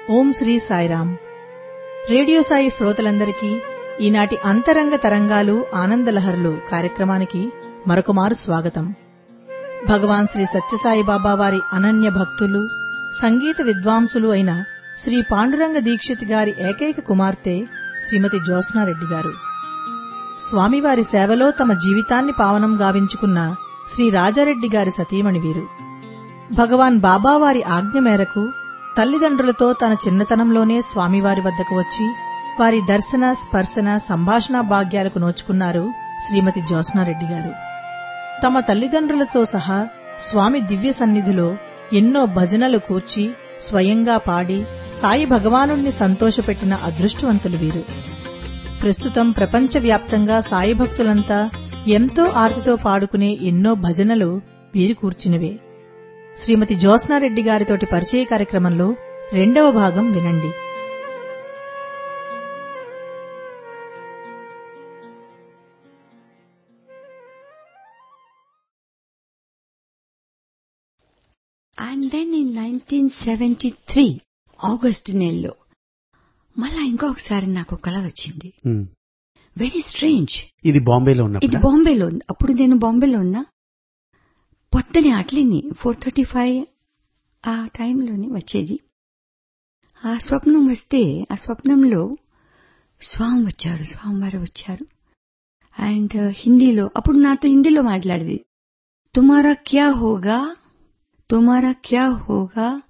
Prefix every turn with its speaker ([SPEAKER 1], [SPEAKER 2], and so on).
[SPEAKER 1] ఓం Sri Sairam radio Sai శ్రోతలందరికీ ఈనాటి అంతరంగ తరంగాలు ఆనందలహరులు కార్యక్రమానికి మరొకమారు స్వాగతం భగవాన్ శ్రీ సత్యసాయి బాబా వారి అనన్య భక్తులు సంగీత విద్వాంసులు అయిన శ్రీ పాండురంగ దీక్షిత్ గారి ఏకైక కుమార్తె శ్రీమతి జ్యోత్స్నారెడ్డి గారు స్వామివారి సేవలో తమ జీవితాన్ని పావనం గావించుకున్న శ్రీ రాజారెడ్డి గారి సతీమణి వీరు భగవాన్ బాబావారి ఆజ్ఞ మేరకు తల్లిదండ్రులతో తన చిన్నతనంలోనే స్వామివారి వద్దకు వచ్చి వారి దర్శన స్పర్శన సంభాషణ భాగ్యాలకు నోచుకున్నారు శ్రీమతి జ్యోత్స్నారెడ్డి గారు తమ తల్లిదండ్రులతో సహా స్వామి దివ్య సన్నిధిలో ఎన్నో భజనలు కూర్చి స్వయంగా పాడి సాయి భగవానుణ్ణి సంతోషపెట్టిన అదృష్టవంతులు వీరు ప్రస్తుతం ప్రపంచవ్యాప్తంగా సాయి భక్తులంతా ఎంతో ఆర్తితో పాడుకునే ఎన్నో భజనలు వీరు కూర్చినవే శ్రీమతి జ్యోత్స్నారెడ్డి గారితోటి పరిచయ కార్యక్రమంలో రెండవ భాగం వినండి
[SPEAKER 2] and then in nineteen seventy three August నెలలో మళ్ళా ఇంకొకసారి నాకు కళ వచ్చింది
[SPEAKER 3] ఉమ్.
[SPEAKER 2] వెరీ స్ట్రేంజ్
[SPEAKER 3] ఇది బాంబేలో
[SPEAKER 2] ఇది
[SPEAKER 3] ఉన్నప్పుడు
[SPEAKER 2] బాంబేలో ఉంది అప్పుడు నేను బాంబేలో ఉన్నా పొద్దునే అట్లీని ఫోర్ థర్టీ ఫైవ్ ఆ టైంలోనే వచ్చేది ఆ స్వప్నం వస్తే ఆ స్వప్నంలో స్వామి వచ్చారు స్వామివారు వచ్చారు అండ్ హిందీలో అప్పుడు నాతో హిందీలో మాట్లాడేది తుమారా క్యా హోగా తుమారా క్యా హోగా